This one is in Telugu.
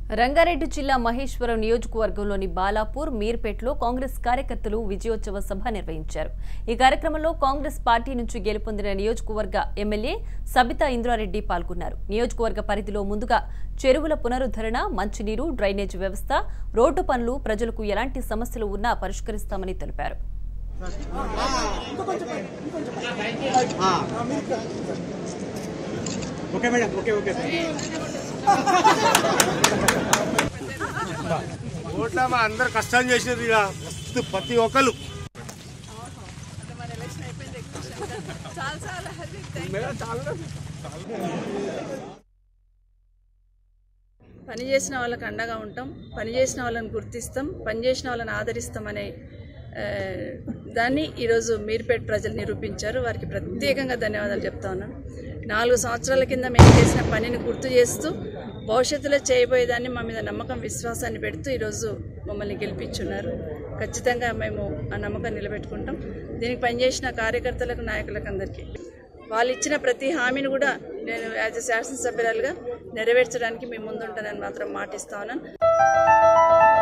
రంగారెడ్డి జిల్లా మహేశ్వరం నియోజకవర్గంలోని బాలాపూర్ మీర్పేట్లో కాంగ్రెస్ కార్యకర్తలు విజయోత్సవ సభ నిర్వహించారు ఈ కార్యక్రమంలో కాంగ్రెస్ పార్టీ నుంచి గెలుపొందిన నియోజకవర్గ ఎమ్మెల్యే సబితా ఇంద్రారెడ్డి పాల్గొన్నారు నియోజకవర్గ పరిధిలో ముందుగా చెరువుల పునరుద్ధరణ మంచినీరు డ్రైనేజ్ వ్యవస్థ రోడ్డు పనులు ప్రజలకు ఎలాంటి సమస్యలు ఉన్నా పరిష్కరిస్తామని తెలిపారు ఓకే మేడం ఓకే ఓకే ఓట్లమ్మా అందరు కష్టం చేసేది ఇక మస్తు ప్రతి ఒక్కరు పని చేసిన వాళ్ళకి అండగా ఉంటాం పని చేసిన వాళ్ళని గుర్తిస్తాం పని చేసిన వాళ్ళని ఆదరిస్తామనే ఆ, దాన్ని ఈరోజు మీర్పేట ప్రజలు నిరూపించారు వారికి ప్రత్యేకంగా ధన్యవాదాలు చెప్తా ఉన్నాను నాలుగు సంవత్సరాల కింద మేము చేసిన పనిని గుర్తు చేస్తూ భవిష్యత్తులో చేయబోయేదాన్ని మా మీద నమ్మకం విశ్వాసాన్ని పెడుతూ ఈరోజు మమ్మల్ని గెలిపించున్నారు ఖచ్చితంగా మేము ఆ నమ్మకం నిలబెట్టుకుంటాం దీనికి పనిచేసిన కార్యకర్తలకు నాయకులకు అందరికీ వాళ్ళు ఇచ్చిన ప్రతి హామీని కూడా నేను యాజ్ ఎ శాసనసభ్యురాలుగా నెరవేర్చడానికి మీ ముందుంటానని మాత్రం మాటిస్తా ఉన్నాను